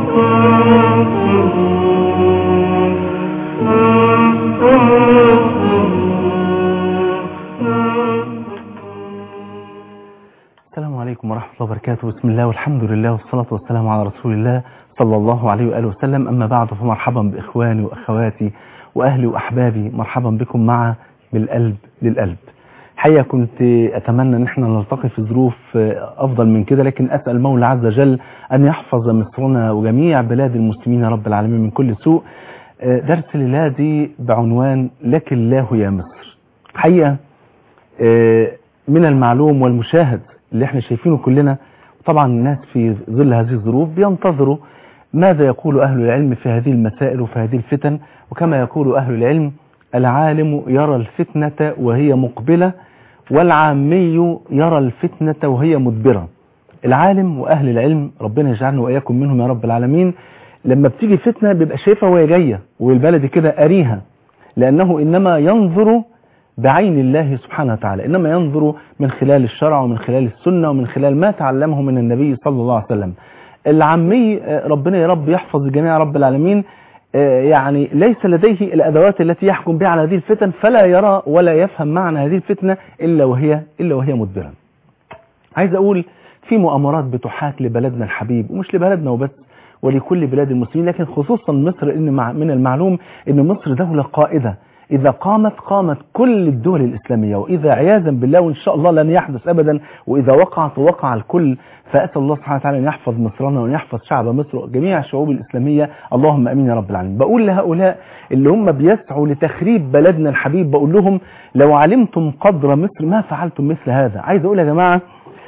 السلام عليكم ورحمة الله وبركاته بسم الله والحمد لله والصلاة والسلام على رسول الله صلى الله عليه وآله وسلم أما بعد فمرحبا بإخواني وأخواتي وأهلي وأحبابي مرحبا بكم مع بالقلب للقلب حقيقة كنت أتمنى أن احنا نلتقي في ظروف أفضل من كده لكن أسأل المولى عز وجل أن يحفظ مصرنا وجميع بلاد المسلمين يا رب العالمين من كل سوء درس الليلة دي بعنوان لك الله يا مصر حقيقة من المعلوم والمشاهد اللي احنا شايفينه كلنا طبعا الناس في ظل هذه الظروف بينتظروا ماذا يقول أهل العلم في هذه المسائل وفي هذه الفتن وكما يقول أهل العلم العالم يرى الفتنة وهي مقبلة والعامي يرى الفتنة وهي مدبرة العالم وأهل العلم ربنا يجعلنا وإياكم منهم يا رب العالمين لما بتيجي فتنة بيبقى شايفها وهي جاية والبلد كده أريها لأنه إنما ينظر بعين الله سبحانه وتعالى إنما ينظر من خلال الشرع ومن خلال السنة ومن خلال ما تعلمه من النبي صلى الله عليه وسلم العامي ربنا يا رب يحفظ الجميع رب العالمين يعني ليس لديه الأدوات التي يحكم بها على هذه الفتن فلا يرى ولا يفهم معنى هذه الفتنة إلا وهي, إلا وهي مدبرة عايز أقول في مؤامرات بتحاك لبلدنا الحبيب ومش لبلدنا وبس ولكل بلاد المسلمين لكن خصوصا مصر إن من المعلوم أن مصر دولة قائدة إذا قامت قامت كل الدول الإسلامية وإذا عياذا بالله وإن شاء الله لن يحدث أبدا وإذا وقعت وقع الكل فأسأل الله سبحانه وتعالى أن يحفظ مصرنا وأن يحفظ شعب مصر وجميع الشعوب الإسلامية اللهم أمين يا رب العالمين بقول لهؤلاء اللي هم بيسعوا لتخريب بلدنا الحبيب بقول لهم لو علمتم قدر مصر ما فعلتم مثل هذا عايز أقول يا جماعة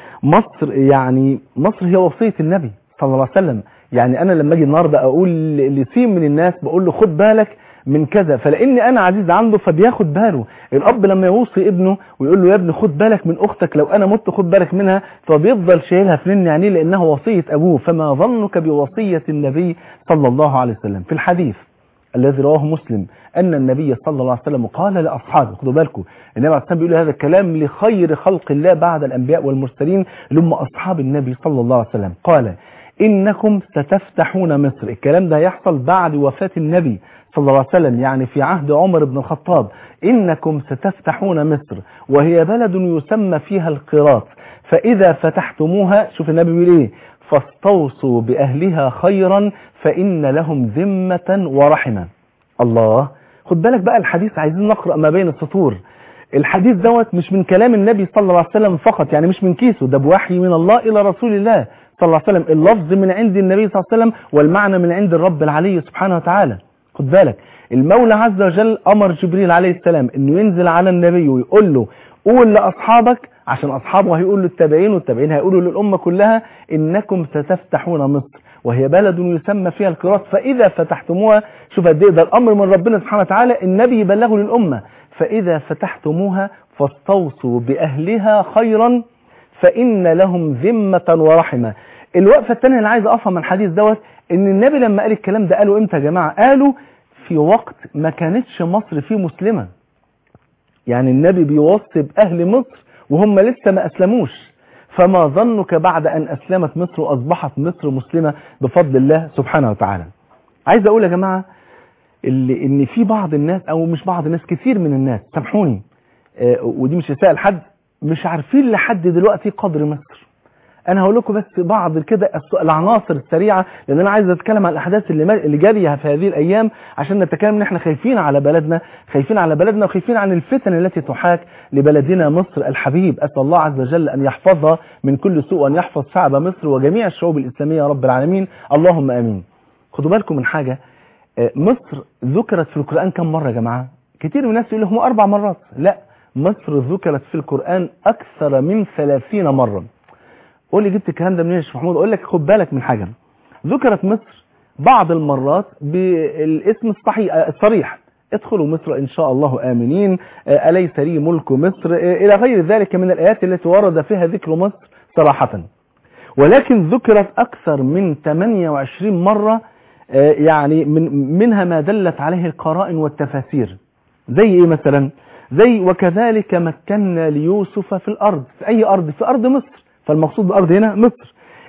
مصر يعني مصر هي وصية النبي صلى الله عليه وسلم يعني أنا لما أجي النهاردة أقول لسين من الناس بقول له خد بالك من كذا فلاني انا عزيز عنده فبياخد باله الاب لما يوصي ابنه ويقول له يا ابني خد بالك من اختك لو انا مت خد بالك منها فبيفضل شايلها في نين يعني لانها وصيه ابوه فما ظنك بوصيه النبي صلى الله عليه وسلم في الحديث الذي رواه مسلم ان النبي صلى الله عليه وسلم قال لاصحابه خدوا بالكم النبي عليه الصلاه بيقول هذا الكلام لخير خلق الله بعد الانبياء والمرسلين اللي هم اصحاب النبي صلى الله عليه وسلم قال انكم ستفتحون مصر الكلام ده هيحصل بعد وفاه النبي صلى الله عليه وسلم يعني في عهد عمر بن الخطاب إنكم ستفتحون مصر وهي بلد يسمى فيها القراط فإذا فتحتموها شوف النبي بيقول إيه فاستوصوا بأهلها خيرا فإن لهم ذمة ورحمة الله خد بالك بقى الحديث عايزين نقرأ ما بين السطور الحديث دوت مش من كلام النبي صلى الله عليه وسلم فقط يعني مش من كيسه ده بوحي من الله إلى رسول الله صلى الله عليه وسلم اللفظ من عند النبي صلى الله عليه وسلم والمعنى من عند الرب العلي سبحانه وتعالى خد بالك المولى عز وجل أمر جبريل عليه السلام انه ينزل على النبي ويقول له قول لأصحابك عشان أصحابه هيقولوا للتابعين والتابعين هيقولوا للأمة كلها إنكم ستفتحون مصر وهي بلد يسمى فيها القراط فإذا فتحتموها شوف قد ايه ده الأمر من ربنا سبحانه وتعالى النبي يبلغه للأمة فإذا فتحتموها فاستوصوا بأهلها خيرا فإن لهم ذمة ورحمة الوقفة الثانية اللي عايز أقفها من الحديث دوت ان النبي لما قال الكلام ده قالوا امتى يا جماعة قالوا في وقت ما كانتش مصر فيه مسلمة يعني النبي بيوصي بأهل مصر وهم لسه ما أسلموش فما ظنك بعد أن أسلمت مصر وأصبحت مصر مسلمة بفضل الله سبحانه وتعالى عايز أقول يا جماعة اللي ان في بعض الناس أو مش بعض الناس كثير من الناس سامحوني آه ودي مش رسالة لحد مش عارفين لحد دلوقتي قدر مصر انا هقول لكم بس بعض كده العناصر السريعه لان انا عايز اتكلم عن الاحداث اللي اللي جاريه في هذه الايام عشان نتكلم ان احنا خايفين على بلدنا خايفين على بلدنا وخايفين عن الفتن التي تحاك لبلدنا مصر الحبيب اسال الله عز وجل ان يحفظها من كل سوء وان يحفظ شعب مصر وجميع الشعوب الاسلاميه يا رب العالمين اللهم امين خدوا بالكم من حاجه مصر ذكرت في القران كم مره يا جماعه كتير من الناس يقول لهم اربع مرات لا مصر ذكرت في القران اكثر من 30 مره قول لي جبت الكلام ده منين يا شيخ محمود اقول لك خد بالك من حاجه ذكرت مصر بعض المرات بالاسم الصحيح الصريح ادخلوا مصر ان شاء الله امنين اليس لي ملك مصر الى غير ذلك من الايات التي ورد فيها ذكر مصر صراحه ولكن ذكرت اكثر من 28 مره يعني من منها ما دلت عليه القرائن والتفاسير زي ايه مثلا زي وكذلك مكنا ليوسف في الارض في اي ارض في ارض مصر فالمقصود بالارض هنا مصر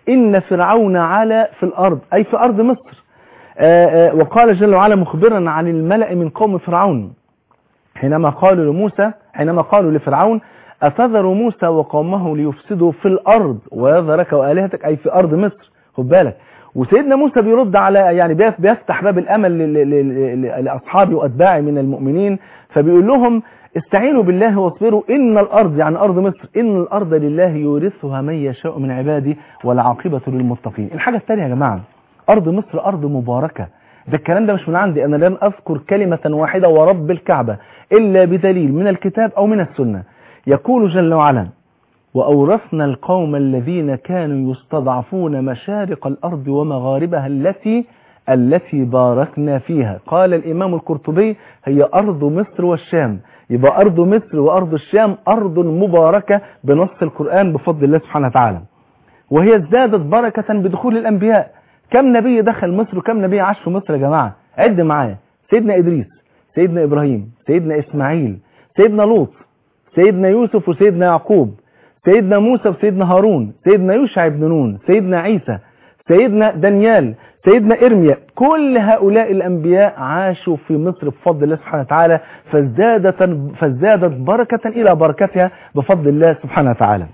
إن فرعون علا في الأرض أي في أرض مصر آآ آآ وقال جل وعلا مخبرا عن الملأ من قوم فرعون حينما قالوا لموسى حينما قالوا لفرعون أتذر موسى وقومه ليفسدوا في الأرض ويذرك وآلهتك أي في أرض مصر خد بالك وسيدنا موسى بيرد على يعني بيفتح باب الأمل لأصحابه وأتباعه من المؤمنين فبيقول لهم استعينوا بالله واصبروا إن الأرض يعني أرض مصر إن الأرض لله يورثها من يشاء من عباده والعاقبة للمتقين الحاجة الثانية يا جماعة أرض مصر أرض مباركة ده الكلام ده مش من عندي أنا لن أذكر كلمة واحدة ورب الكعبة إلا بدليل من الكتاب أو من السنة يقول جل وعلا وأورثنا القوم الذين كانوا يستضعفون مشارق الأرض ومغاربها التي التي باركنا فيها قال الإمام القرطبي هي أرض مصر والشام يبقى أرض مصر وأرض الشام أرض مباركة بنص القرآن بفضل الله سبحانه وتعالى وهي ازدادت بركة بدخول الأنبياء كم نبي دخل مصر وكم نبي عاش في مصر يا جماعة عد معايا سيدنا إدريس سيدنا إبراهيم سيدنا إسماعيل سيدنا لوط سيدنا يوسف وسيدنا يعقوب سيدنا موسى وسيدنا هارون سيدنا يوشع بن نون سيدنا عيسى سيدنا دانيال سيدنا إرميا كل هؤلاء الأنبياء عاشوا في مصر بفضل الله سبحانه وتعالى فازدادت, فازدادت بركة إلى بركتها بفضل الله سبحانه وتعالى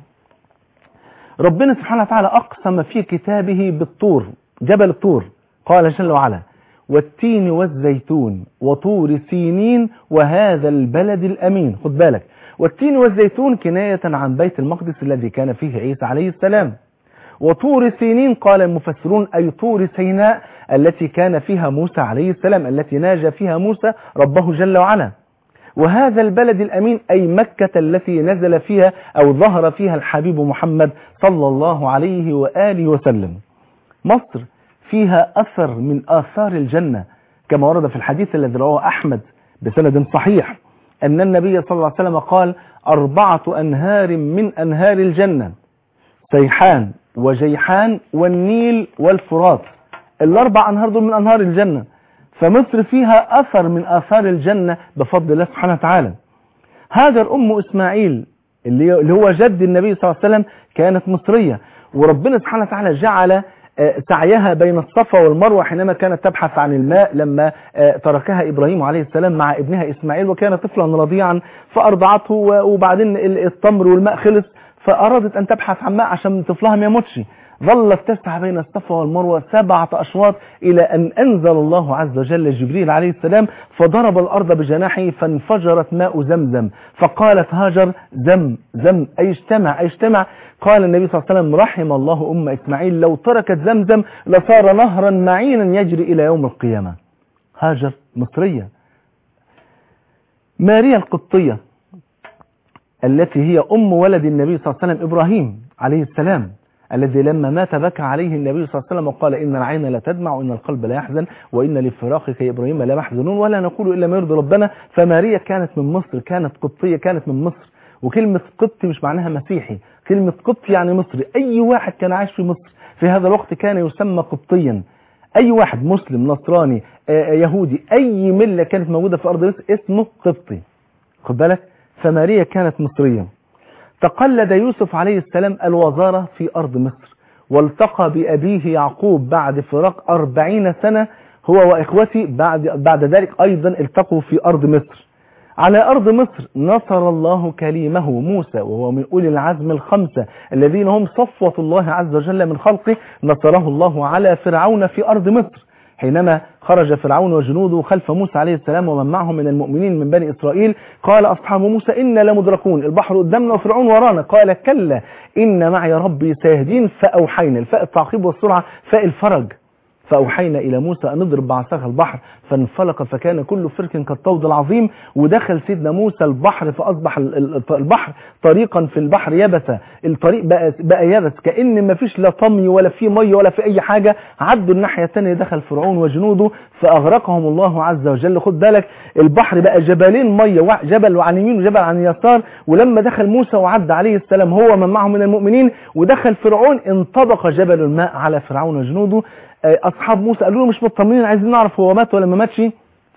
ربنا سبحانه وتعالى أقسم في كتابه بالطور جبل الطور قال جل وعلا والتين والزيتون وطور سينين وهذا البلد الأمين خد بالك والتين والزيتون كناية عن بيت المقدس الذي كان فيه عيسى عليه السلام وطور سينين قال المفسرون أي طور سيناء التي كان فيها موسى عليه السلام التي ناجى فيها موسى ربه جل وعلا وهذا البلد الأمين أي مكة التي نزل فيها أو ظهر فيها الحبيب محمد صلى الله عليه وآله وسلم مصر فيها أثر من آثار الجنة كما ورد في الحديث الذي رواه أحمد بسند صحيح أن النبي صلى الله عليه وسلم قال أربعة أنهار من أنهار الجنة سيحان وجيحان والنيل والفرات الأربع أنهار دول من أنهار الجنة فمصر فيها أثر من آثار الجنة بفضل الله سبحانه وتعالى هاجر أم إسماعيل اللي هو جد النبي صلى الله عليه وسلم كانت مصرية وربنا سبحانه وتعالى جعل سعيها بين الصفا والمروة حينما كانت تبحث عن الماء لما تركها إبراهيم عليه السلام مع ابنها إسماعيل وكان طفلا رضيعا فأرضعته وبعدين التمر والماء خلص فأرادت أن تبحث عن ماء عشان طفلها ما يموتش ظلت تسعى بين الصفا والمروة سبعة أشواط إلى أن أنزل الله عز وجل جبريل عليه السلام فضرب الأرض بجناحه فانفجرت ماء زمزم فقالت هاجر زم زم أي اجتمع أي اجتمع قال النبي صلى الله عليه وسلم رحم الله أم إسماعيل لو تركت زمزم لصار نهرا معينا يجري إلى يوم القيامة هاجر مصرية ماريا القبطية التي هي أم ولد النبي صلى الله عليه وسلم إبراهيم عليه السلام الذي لما مات بكى عليه النبي صلى الله عليه وسلم وقال إن العين لا تدمع وإن القلب لا يحزن وإن لفراقك يا إبراهيم لا محزنون ولا نقول إلا ما يرضي ربنا فماريا كانت من مصر كانت قبطية كانت من مصر وكلمة قبطي مش معناها مسيحي كلمة قبطي يعني مصري أي واحد كان عايش في مصر في هذا الوقت كان يسمى قبطيا أي واحد مسلم نصراني يهودي أي ملة كانت موجودة في أرض مصر اسمه قبطي خد بالك فماريا كانت مصرية تقلد يوسف عليه السلام الوزارة في أرض مصر والتقى بأبيه يعقوب بعد فراق أربعين سنة هو وإخوته بعد, بعد ذلك أيضا التقوا في أرض مصر على أرض مصر نصر الله كليمه موسى وهو من أولي العزم الخمسة الذين هم صفوة الله عز وجل من خلقه نصره الله على فرعون في أرض مصر حينما خرج فرعون وجنوده خلف موسى عليه السلام ومن معه من المؤمنين من بني إسرائيل قال أصحاب موسى إنا لمدركون البحر قدامنا وفرعون ورانا قال كلا إن معي ربي سيهدين فأوحينا الفاء التعقيب والسرعة فاء الفرج فأوحينا إلى موسى أن نضرب بعصاها البحر فانفلق فكان كل فرق كالطود العظيم ودخل سيدنا موسى البحر فأصبح البحر طريقا في البحر يبسة الطريق بقى, بقى يبس كأن ما فيش لا طمي ولا في مية ولا في أي حاجة عدوا الناحية الثانية دخل فرعون وجنوده فأغرقهم الله عز وجل خد بالك البحر بقى جبلين مية جبل عن يمين وجبل عن يسار ولما دخل موسى وعد عليه السلام هو من معه من المؤمنين ودخل فرعون انطبق جبل الماء على فرعون وجنوده أصحاب موسى قالوا له مش مطمنين عايزين نعرف هو مات ولا ما ماتش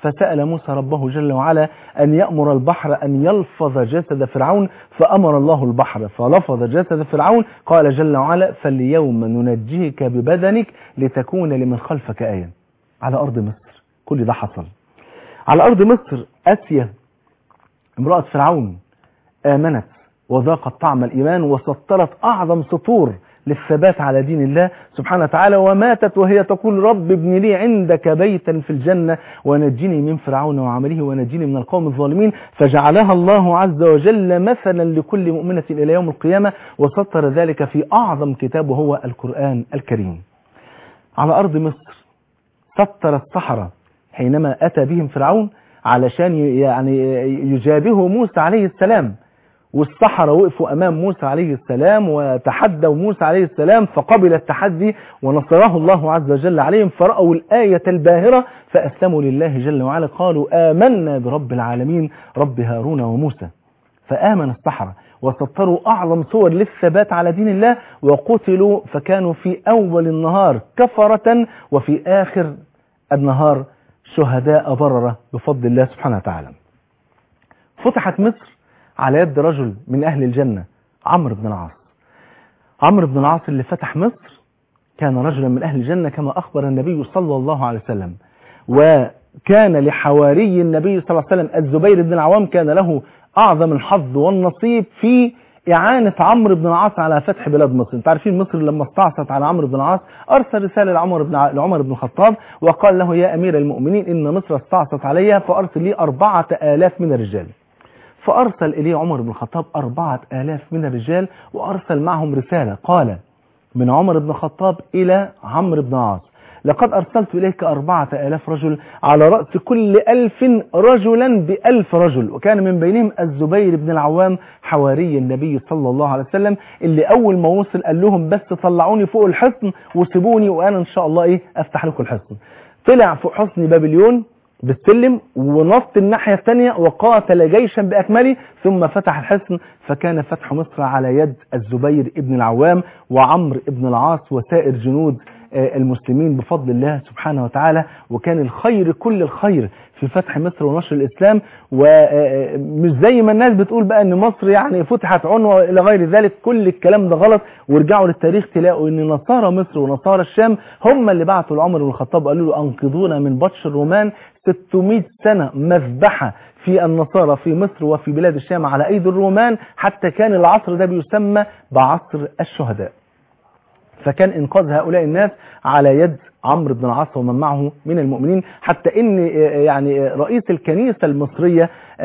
فسأل موسى ربه جل وعلا أن يأمر البحر أن يلفظ جسد فرعون فأمر الله البحر فلفظ جسد فرعون قال جل وعلا فاليوم ننجيك ببدنك لتكون لمن خلفك آية على أرض مصر كل ده حصل على أرض مصر أسيا امرأة فرعون آمنت وذاقت طعم الإيمان وسطرت أعظم سطور للثبات على دين الله سبحانه وتعالى وماتت وهي تقول رب ابن لي عندك بيتا في الجنة ونجني من فرعون وعمله ونجني من القوم الظالمين فجعلها الله عز وجل مثلا لكل مؤمنة إلى يوم القيامة وسطر ذلك في أعظم كتاب وهو القرآن الكريم على أرض مصر سطر السحرة حينما أتى بهم فرعون علشان يعني يجابه موسى عليه السلام والسحرة وقفوا أمام موسى عليه السلام وتحدوا موسى عليه السلام فقبل التحدي ونصره الله عز وجل عليهم فرأوا الآية الباهرة فأسلموا لله جل وعلا قالوا آمنا برب العالمين رب هارون وموسى فآمن السحرة وسطروا أعظم صور للثبات على دين الله وقتلوا فكانوا في أول النهار كفرة وفي آخر النهار شهداء بررة بفضل الله سبحانه وتعالى فتحت مصر على يد رجل من أهل الجنة عمرو بن العاص عمرو بن العاص اللي فتح مصر كان رجلا من أهل الجنة كما أخبر النبي صلى الله عليه وسلم وكان لحواري النبي صلى الله عليه وسلم الزبير بن العوام كان له أعظم الحظ والنصيب في إعانة عمرو بن العاص على فتح بلاد مصر انت عارفين مصر لما استعصت على عمرو بن العاص أرسل رسالة لعمر بن لعمر بن الخطاب وقال له يا أمير المؤمنين إن مصر استعصت عليها فأرسل لي أربعة آلاف من الرجال فأرسل إليه عمر بن الخطاب أربعة آلاف من الرجال وأرسل معهم رسالة قال من عمر بن الخطاب إلى عمرو بن عاص لقد أرسلت إليك أربعة آلاف رجل على رأس كل ألف رجلا بألف رجل وكان من بينهم الزبير بن العوام حواري النبي صلى الله عليه وسلم اللي أول ما وصل قال لهم بس طلعوني فوق الحصن وسيبوني وأنا إن شاء الله إيه أفتح لكم الحصن طلع فوق حصن بابليون بالسلم ونط الناحية الثانية وقاتل جيشا بأكمله ثم فتح الحصن فكان فتح مصر على يد الزبير ابن العوام وعمر ابن العاص وسائر جنود المسلمين بفضل الله سبحانه وتعالى وكان الخير كل الخير في فتح مصر ونشر الإسلام ومش زي ما الناس بتقول بقى ان مصر يعني فتحت عنوة إلى غير ذلك كل الكلام ده غلط وارجعوا للتاريخ تلاقوا ان نصارى مصر ونصارى الشام هم اللي بعتوا لعمر بن الخطاب قالوا له انقذونا من بطش الرومان 600 سنة مذبحة في النصارى في مصر وفي بلاد الشام على أيدي الرومان حتى كان العصر ده بيسمى بعصر الشهداء فكان إنقاذ هؤلاء الناس على يد عمرو بن العاص ومن معه من المؤمنين حتى ان يعني رئيس الكنيسة المصرية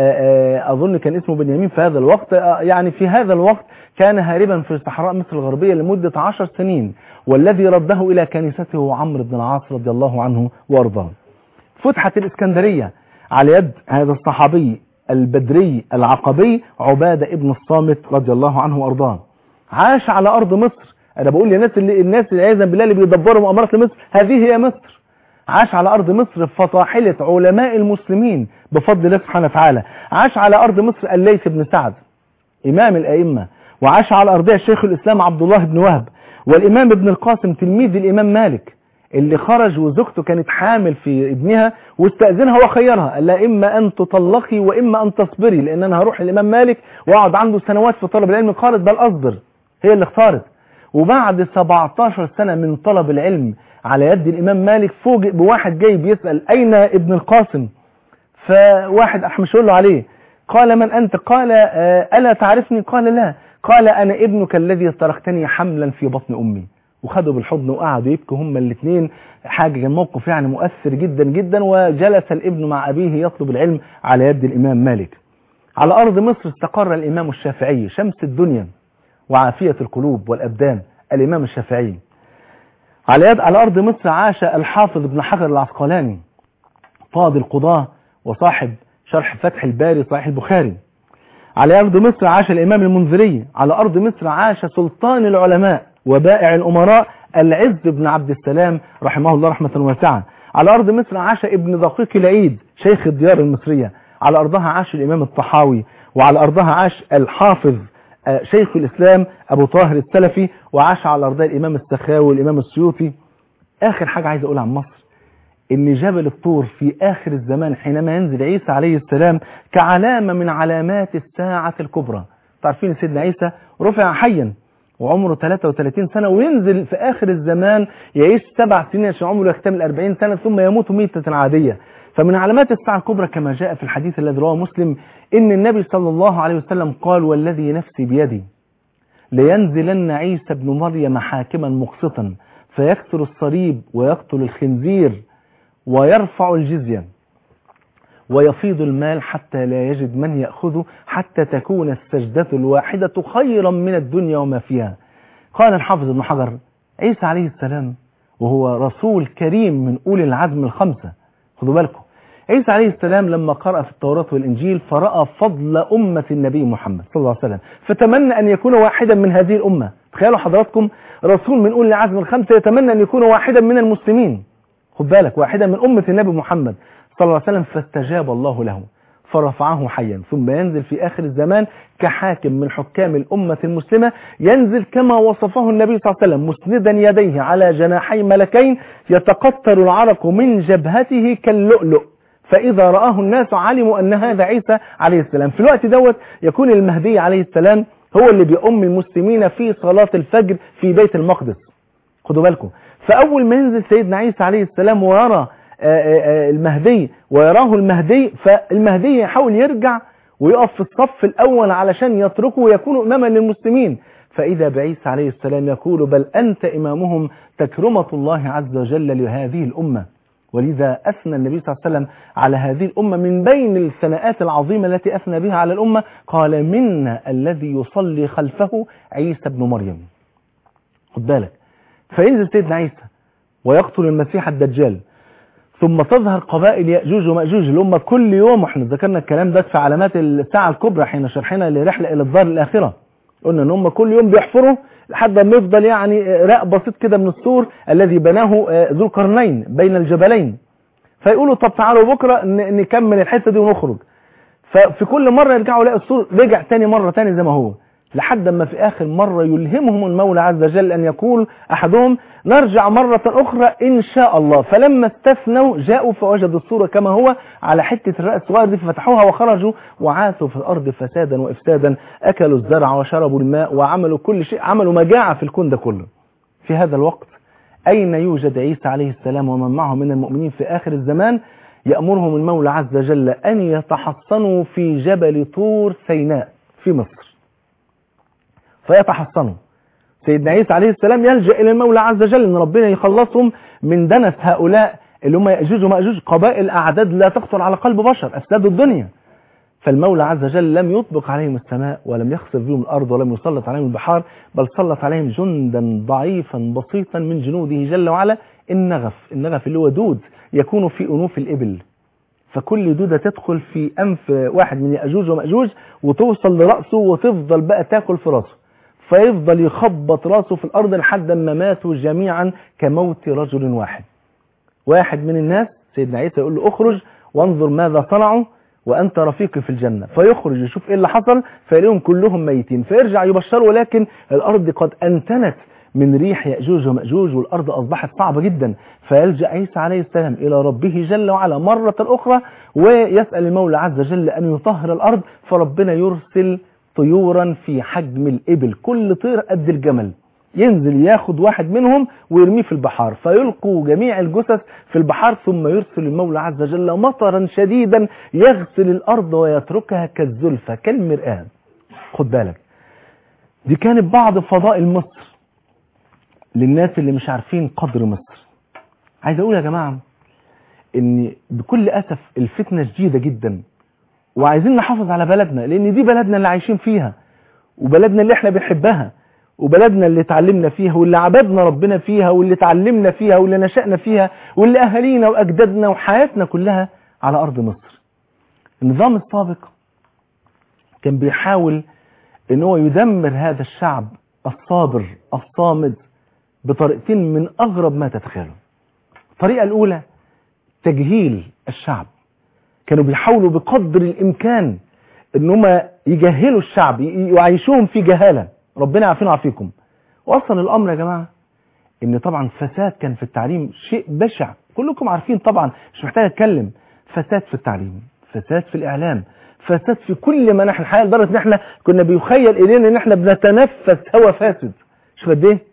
اظن كان اسمه بنيامين في هذا الوقت يعني في هذا الوقت كان هاربا في صحراء مصر الغربية لمدة عشر سنين والذي رده الى كنيسته هو عمرو بن العاص رضي الله عنه وارضاه فتحت الاسكندرية على يد هذا الصحابي البدري العقبي عبادة ابن الصامت رضي الله عنه وارضاه عاش على ارض مصر انا بقول للناس اللي الناس عياذا بالله اللي بيدبروا مؤامرات لمصر هذه هي مصر عاش على ارض مصر فطاحله علماء المسلمين بفضل الله سبحانه وتعالى عاش على ارض مصر الليث بن سعد امام الائمه وعاش على ارضها شيخ الاسلام عبد الله بن وهب والامام ابن القاسم تلميذ الامام مالك اللي خرج وزوجته كانت حامل في ابنها واستأذنها وخيرها قال لها إما أن تطلقي وإما أن تصبري لأن أنا هروح الإمام مالك وأقعد عنده سنوات في طلب العلم قالت بل أصبر هي اللي اختارت وبعد 17 سنة من طلب العلم على يد الإمام مالك فوجئ بواحد جاي بيسأل أين ابن القاسم فواحد أحمش له عليه قال من أنت قال ألا تعرفني قال لا قال أنا ابنك الذي تركتني حملا في بطن أمي وخدوا بالحضن وقعدوا يبكوا هما الاثنين حاجة كان موقف يعني مؤثر جدا جدا وجلس الابن مع أبيه يطلب العلم على يد الإمام مالك على أرض مصر استقر الإمام الشافعي شمس الدنيا وعافية القلوب والأبدان الإمام الشافعي على يد على أرض مصر عاش الحافظ ابن حجر العسقلاني قاضي القضاة وصاحب شرح فتح الباري صحيح البخاري على أرض مصر عاش الإمام المنذري على أرض مصر عاش سلطان العلماء وبائع الأمراء العز بن عبد السلام رحمه الله رحمة واسعة على أرض مصر عاش ابن دقيق العيد شيخ الديار المصرية على أرضها عاش الإمام الطحاوي وعلى أرضها عاش الحافظ شيخ الإسلام أبو طاهر السلفي وعاش على أرضها الإمام السخاوي والإمام السيوطي آخر حاجة عايز أقولها عن مصر ان جبل الطور في اخر الزمان حينما ينزل عيسى عليه السلام كعلامة من علامات الساعة الكبرى تعرفين سيدنا عيسى رفع حيا وعمره 33 سنة وينزل في آخر الزمان يعيش سبع سنين عشان عمره يكتمل 40 سنة ثم يموت ميتة عادية فمن علامات الساعة الكبرى كما جاء في الحديث الذي رواه مسلم إن النبي صلى الله عليه وسلم قال والذي نفسي بيدي لينزلن عيسى ابن مريم حاكما مقسطا فيكسر الصليب ويقتل الخنزير ويرفع الجزية ويفيض المال حتى لا يجد من يأخذه حتى تكون السجدة الواحدة خيرا من الدنيا وما فيها قال الحافظ ابن حجر عيسى عليه السلام وهو رسول كريم من أولي العزم الخمسة خدوا بالكم عيسى عليه السلام لما قرأ في التوراة والإنجيل فرأى فضل أمة النبي محمد صلى الله عليه وسلم فتمنى أن يكون واحدا من هذه الأمة تخيلوا حضراتكم رسول من أولي العزم الخمسة يتمنى أن يكون واحدا من المسلمين خد بالك واحدا من أمة النبي محمد صلى الله عليه وسلم فاستجاب الله له فرفعه حيا ثم ينزل في آخر الزمان كحاكم من حكام الأمة المسلمة ينزل كما وصفه النبي صلى الله عليه وسلم مسندا يديه على جناحي ملكين يتقطر العرق من جبهته كاللؤلؤ فإذا رآه الناس علموا أن هذا عيسى عليه السلام في الوقت دوت يكون المهدي عليه السلام هو اللي بيؤم المسلمين في صلاة الفجر في بيت المقدس خدوا بالكم فأول ما ينزل سيدنا عيسى عليه السلام ويرى المهدي ويراه المهدي فالمهدي يحاول يرجع ويقف في الصف الأول علشان يتركه ويكون إماما للمسلمين فإذا بعيسى عليه السلام يقول بل أنت إمامهم تكرمة الله عز وجل لهذه الأمة ولذا أثنى النبي صلى الله عليه وسلم على هذه الأمة من بين الثناءات العظيمة التي أثنى بها على الأمة قال منا الذي يصلي خلفه عيسى بن مريم خد بالك فينزل سيدنا عيسى ويقتل المسيح الدجال ثم تظهر قبائل يأجوج ومأجوج اللي هم كل يوم احنا ذكرنا الكلام ده في علامات الساعة الكبرى حين شرحنا لرحلة إلى الدار الآخرة قلنا ان هم كل يوم بيحفروا لحد ما يفضل يعني راء بسيط كده من السور الذي بناه ذو القرنين بين الجبلين فيقولوا طب تعالوا بكرة نكمل الحتة دي ونخرج ففي كل مرة يرجعوا يلاقي السور رجع تاني مرة تاني زي ما هو لحد ما في آخر مرة يلهمهم المولى عز وجل أن يقول أحدهم نرجع مرة أخرى إن شاء الله فلما استثنوا جاءوا فوجدوا الصورة كما هو على حتة الرأس الصغير دي ففتحوها وخرجوا وعاثوا في الأرض فسادا وإفسادا أكلوا الزرع وشربوا الماء وعملوا كل شيء عملوا مجاعة في الكون ده كله في هذا الوقت أين يوجد عيسى عليه السلام ومن معه من المؤمنين في آخر الزمان يأمرهم المولى عز وجل أن يتحصنوا في جبل طور سيناء في مصر فيتحصنوا سيدنا عيسى عليه السلام يلجأ إلى المولى عز وجل أن ربنا يخلصهم من دنس هؤلاء اللي هم يأجوج ومأجوج قبائل أعداد لا تخطر على قلب بشر أفساد الدنيا فالمولى عز وجل لم يطبق عليهم السماء ولم يخسف بهم الأرض ولم يسلط عليهم البحار بل سلط عليهم جندا ضعيفا بسيطا من جنوده جل وعلا النغف النغف اللي هو دود يكون في أنوف الإبل فكل دودة تدخل في أنف واحد من يأجوج ومأجوج وتوصل لرأسه وتفضل بقى تاكل في رأسه فيفضل يخبط راسه في الأرض لحد ما ماتوا جميعا كموت رجل واحد واحد من الناس سيدنا عيسى يقول له اخرج وانظر ماذا صنعوا وأنت رفيقي في الجنة فيخرج يشوف إيه اللي حصل فيلاقيهم كلهم ميتين فيرجع يبشر ولكن الأرض قد أنتنت من ريح يأجوج ومأجوج والأرض أصبحت صعبة جدا فيلجأ عيسى عليه السلام إلى ربه جل وعلا مرة أخرى ويسأل المولى عز وجل أن يطهر الأرض فربنا يرسل طيورا في حجم الإبل كل طير قد الجمل ينزل ياخد واحد منهم ويرميه في البحار فيلقوا جميع الجثث في البحار ثم يرسل المولى عز وجل مطرا شديدا يغسل الأرض ويتركها كالزلفة كالمرآة خد بالك دي كانت بعض فضائل مصر للناس اللي مش عارفين قدر مصر عايز اقول يا جماعة ان بكل اسف الفتنة شديدة جدا وعايزين نحافظ على بلدنا لان دي بلدنا اللي عايشين فيها وبلدنا اللي احنا بنحبها وبلدنا اللي اتعلمنا فيها واللي عبدنا ربنا فيها واللي اتعلمنا فيها واللي نشأنا فيها واللي اهالينا واجدادنا وحياتنا كلها على ارض مصر النظام السابق كان بيحاول ان هو يدمر هذا الشعب الصابر الصامد بطريقتين من اغرب ما تتخيلوا الطريقة الاولى تجهيل الشعب كانوا بيحاولوا بقدر الامكان ان هم يجهلوا الشعب يعيشوهم في جهالة ربنا يعافينا ويعافيكم وصل الامر يا جماعة ان طبعا فساد كان في التعليم شيء بشع كلكم عارفين طبعا مش محتاج اتكلم فساد في التعليم فساد في الاعلام فساد في كل مناحي الحياه لدرجه ان احنا كنا بيخيل الينا ان احنا بنتنفس هواء فاسد شوف قد ايه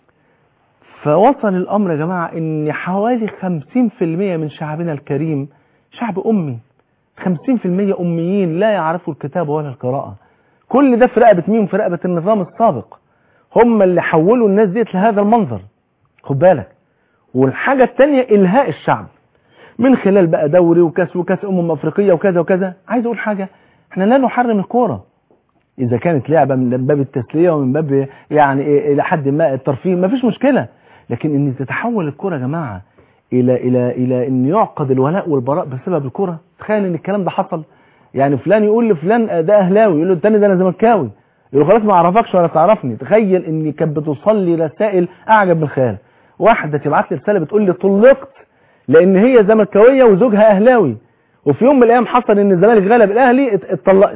فوصل الامر يا جماعه ان حوالي 50% من شعبنا الكريم شعب امي 50% اميين لا يعرفوا الكتابه ولا القراءه كل ده في رقبه مين في رقبه النظام السابق هم اللي حولوا الناس ديت لهذا المنظر خد بالك والحاجه الثانيه الهاء الشعب من خلال بقى دوري وكاس وكاس امم افريقيه وكذا وكذا عايز اقول حاجه احنا لا نحرم الكوره اذا كانت لعبه من باب التسليه ومن باب يعني إيه الى حد ما الترفيه ما فيش مشكله لكن ان تتحول الكوره يا جماعه الى الى الى ان يعقد الولاء والبراء بسبب الكوره تخيل ان الكلام ده حصل يعني فلان يقول لفلان ده اهلاوي يقول له الثاني ده انا زملكاوي يقول له خلاص ما اعرفكش ولا تعرفني تخيل ان كانت بتوصل لي رسائل اعجب من الخيال واحده تبعت لي رساله بتقول لي طلقت لان هي زملكاويه وزوجها اهلاوي وفي يوم من الايام حصل ان الزمالك غلب الاهلي اتطلقت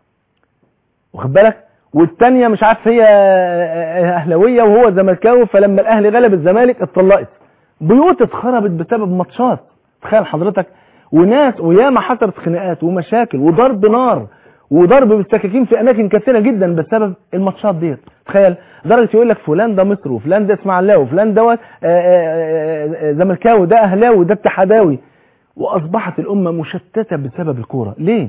واخد بالك والثانيه مش عارف هي اهلاويه وهو زملكاوي فلما الاهلي غلب الزمالك اتطلقت بيوت اتخربت بسبب ماتشات تخيل حضرتك وناس وياما حصلت خناقات ومشاكل وضرب نار وضرب بالسكاكين في اماكن كثيره جدا بسبب الماتشات ديت تخيل درجه يقول لك فلان ده مصري وفلان ده اسماعيلاوي وفلان دوت زملكاوي ده اهلاوي ده اتحداوي واصبحت الامه مشتته بسبب الكوره ليه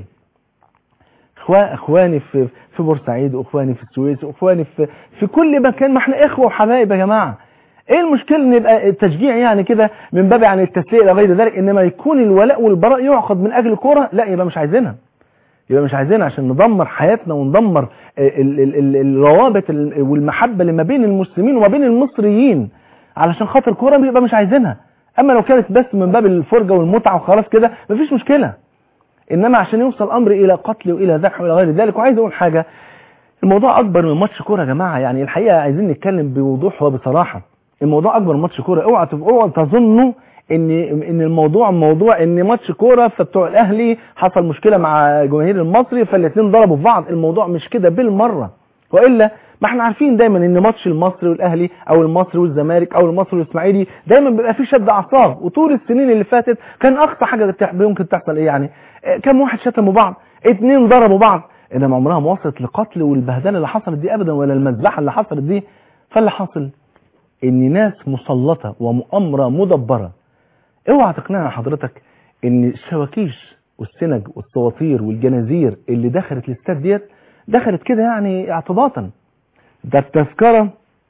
اخواني في في بورسعيد واخواني في السويس واخواني في في كل مكان ما احنا اخوه وحبايب يا جماعه ايه المشكله ان يبقى التشجيع يعني كده من باب يعني التسليه الى غير ذلك انما يكون الولاء والبراء يعقد من اجل الكوره لا يبقى مش عايزينها يبقى مش عايزينها عشان ندمر حياتنا وندمر ال ال ال الروابط والمحبه اللي ما بين المسلمين وما بين المصريين علشان خاطر الكوره يبقى مش عايزينها اما لو كانت بس من باب الفرجه والمتعه وخلاص كده مفيش مشكله انما عشان يوصل الامر الى قتل والى ذبح والى غير ذلك وعايز اقول حاجه الموضوع اكبر من ماتش كوره يا جماعه يعني الحقيقه عايزين نتكلم بوضوح وبصراحه الموضوع اكبر من ماتش كوره اوعى اوعى تظنوا ان ان الموضوع موضوع ان ماتش كوره فبتوع الاهلي حصل مشكله مع جماهير المصري فالاثنين ضربوا في بعض الموضوع مش كده بالمره والا ما احنا عارفين دايما ان ماتش المصري والاهلي او المصري والزمالك او المصري والاسماعيلي دايما بيبقى فيه شد اعصاب وطول السنين اللي فاتت كان اقصى حاجه ممكن تحصل ايه يعني كم واحد شتموا بعض اتنين ضربوا بعض انما عمرها ما وصلت لقتل والبهدله اللي حصلت دي ابدا ولا المذبحه اللي حصلت دي فاللي حصل ان ناس مسلطه ومؤامره مدبره اوعى تقنعنا حضرتك ان الشواكيش والسنج والصواطير والجنازير اللي دخلت الاستاد ديت دخلت كده يعني اعتباطا ده التذكره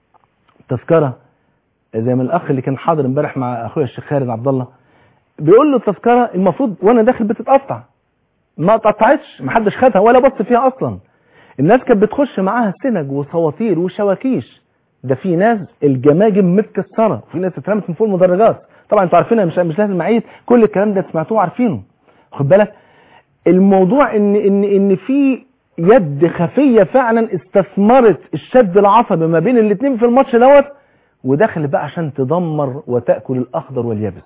تذكره زي ما الاخ اللي كان حاضر امبارح مع اخويا الشيخ خالد عبد الله بيقول له التذكره المفروض وانا داخل بتتقطع ما اتقطعتش ما حدش خدها ولا بص فيها اصلا الناس كانت بتخش معاها سنج وصواطير وشواكيش ده في ناس الجماجم متكسره وفي ناس اترمت من فوق المدرجات طبعا انتوا عارفينها مش مش لازم اعيد كل الكلام ده سمعتوه عارفينه خد بالك الموضوع ان ان ان في يد خفيه فعلا استثمرت الشد العصبي ما بين الاثنين في الماتش دوت ودخل بقى عشان تدمر وتاكل الاخضر واليابس